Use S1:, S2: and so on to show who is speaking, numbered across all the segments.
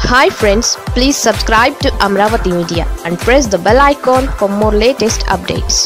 S1: hi friends please subscribe to Amaravati media and press the bell icon for more latest updates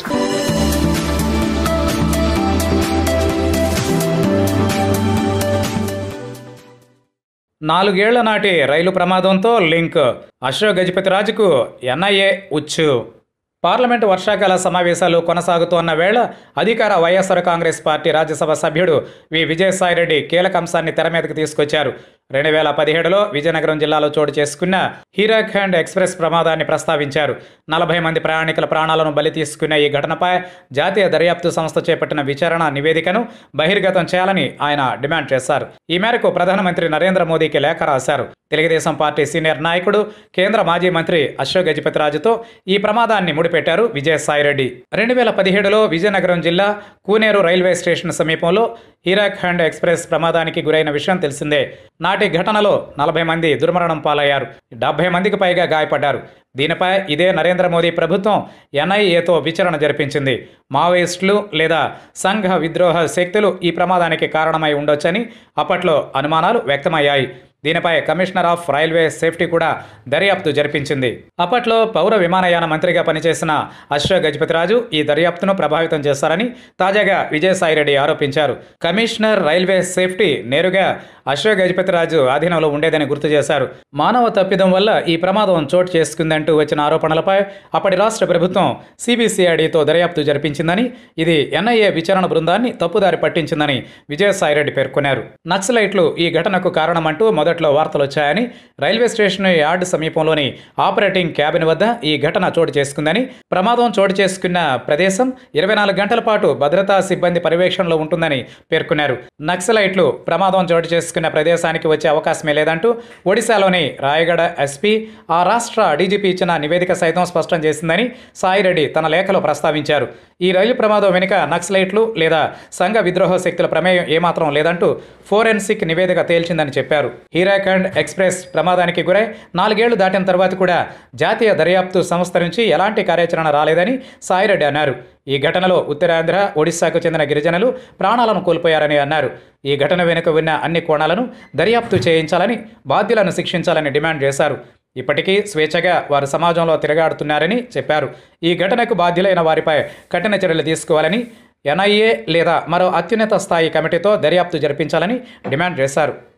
S2: నాలుగేళ్ల నాటి రైలు ప్రమాదంతో link Ashok గజపతిరాజుకు NIA ఉచ్చు పార్లమెంటు వర్షాకాల సమావేశాలు కొనసాగుతోన్న వేళ అధికార వైఎస్ఆర్ కాంగ్రెస్ పార్టీ రాజ్యసభ సభ్యుడు వి విజయసాయిరెడ్డి కీలక అంశాన్ని తెర మీదకు తీసుకొచ్చారు రెండు వేల పదిహేడులో విజయనగరం జిల్లాలో చోటు చేసుకున్న హీరాఖండ్ ఎక్స్ప్రెస్ ప్రమాదాన్ని ప్రస్తావించారు నలభై మంది ప్రయాణికుల ప్రాణాలను బలి తీసుకున్న ఈ ఘటనపై జాతీయ దర్యాప్తు సంస్థ చేపట్టిన విచారణ నివేదికను బహిర్గతం చేయాలని ఆయన డిమాండ్ చేశారు ఈ మేరకు ప్రధానమంత్రి నరేంద్ర మోదీకి లేఖ రాశారు తెలుగుదేశం పార్టీ సీనియర్ నాయకుడు కేంద్ర మాజీ మంత్రి అశోక్ గజపతిరాజుతో ఈ ప్రమాదాన్ని ముడిపెట్టారు విజయసాయిరెడ్డి రెండు వేల పదిహేడులో విజయనగరం జిల్లా కూనేరు రైల్వే స్టేషన్ సమీపంలో హీరాఖండ్ ఎక్స్ప్రెస్ ప్రమాదానికి గురైన విషయం తెలిసిందే నాటి ఘటనలో నలభై మంది దుర్మరణం పాలయ్యారు డెబ్బై మందికి పైగా గాయపడ్డారు దీనిపై ఇదే నరేంద్ర మోదీ ప్రభుత్వం ఎన్ఐఏతో విచారణ జరిపించింది మావోయిస్టులు లేదా సంఘ విద్రోహ శక్తులు ఈ ప్రమాదానికి కారణమై ఉండొచ్చని అప్పట్లో అనుమానాలు వ్యక్తమయ్యాయి దీనిపై కమిషనర్ ఆఫ్ రైల్వే సేఫ్టీ కూడా దర్యాప్తు జరిపించింది అప్పట్లో పౌర విమానయాన మంత్రిగా పనిచేసిన అశోక్ గజపతిరాజు ఈ దర్యాప్తును ప్రభావితం చేశారని తాజాగా విజయసాయిరెడ్డి ఆరోపించారు కమిషనర్ రైల్వే సేఫ్టీ నేరుగా అశోక్ గజపతిరాజు ఆధీనంలో ఉండేదని గుర్తు చేశారు మానవ తప్పిదం వల్ల ఈ ప్రమాదం చోటు చేసుకుందంటూ వచ్చిన ఆరోపణలపై అప్పటి రాష్ట్ర ప్రభుత్వం సిబిసిఐడితో దర్యాప్తు జరిపించిందని ఇది ఎన్ఐఏ విచారణ బృందాన్ని తప్పుదారి పట్టించిందని విజయసాయిరెడ్డి పేర్కొన్నారు నక్సలైట్లు ఈ ఘటనకు కారణమంటూ మొదట్లో వార్తలు వచ్చాయని రైల్వే స్టేషన్ యార్డ్ సమీపంలోని ఆపరేటింగ్ క్యాబిన్ వద్ద ఈ ఘటన చోటు చేసుకుందని ప్రమాదం చోటు చేసుకున్న ప్రదేశం ఇరవై నాలుగు గంటల పాటు భద్రతా సిబ్బంది పర్యవేక్షణలో ఉంటుందని పేర్కొన్నారు నక్సలైట్లు ప్రమాదం చోటు చేసుకున్న ప్రదేశానికి వచ్చే అవకాశమే లేదంటూ ఒడిశాలోని రాయగడ ఎస్పీ ఆ రాష్ట్ర డీజీపీ ఇచ్చిన నివేదిక సైతం స్పష్టం చేసిందని సాయిరెడ్డి తన లేఖలో ప్రస్తావించారు ఈ రైలు ప్రమాదం వెనుక నక్సలైట్లు లేదా సంఘ విద్రోహ శక్తుల ప్రమేయం ఏమాత్రం లేదంటూ ఫోరెన్సిక్ నివేదిక తేల్చిందని చెప్పారు హీరాఖండ్ ఎక్స్ప్రెస్ ప్రమాదానికి గురై నాలుగేళ్లు దాటిన తర్వాత కూడా జాతీయ దర్యాప్తు సంస్థ నుంచి ఎలాంటి కార్యాచరణ రాలేదని సాయిరెడ్డి అన్నారు ఈ ఘటనలో ఉత్తరాంధ్ర ఒడిశాకు చెందిన గిరిజనులు ప్రాణాలను కోల్పోయారని అన్నారు ఈ ఘటన వెనుక ఉన్న అన్ని కోణాలను దర్యాప్తు చేయించాలని బాధ్యులను శిక్షించాలని డిమాండ్ చేశారు ఇప్పటికీ స్వేచ్ఛగా వారు సమాజంలో తిరగాడుతున్నారని చెప్పారు ఈ ఘటనకు బాధ్యులైన వారిపై కఠిన చర్యలు తీసుకోవాలని ఎన్ఐఏ లేదా మరో అత్యున్నత స్థాయి కమిటీతో దర్యాప్తు జరిపించాలని డిమాండ్ చేశారు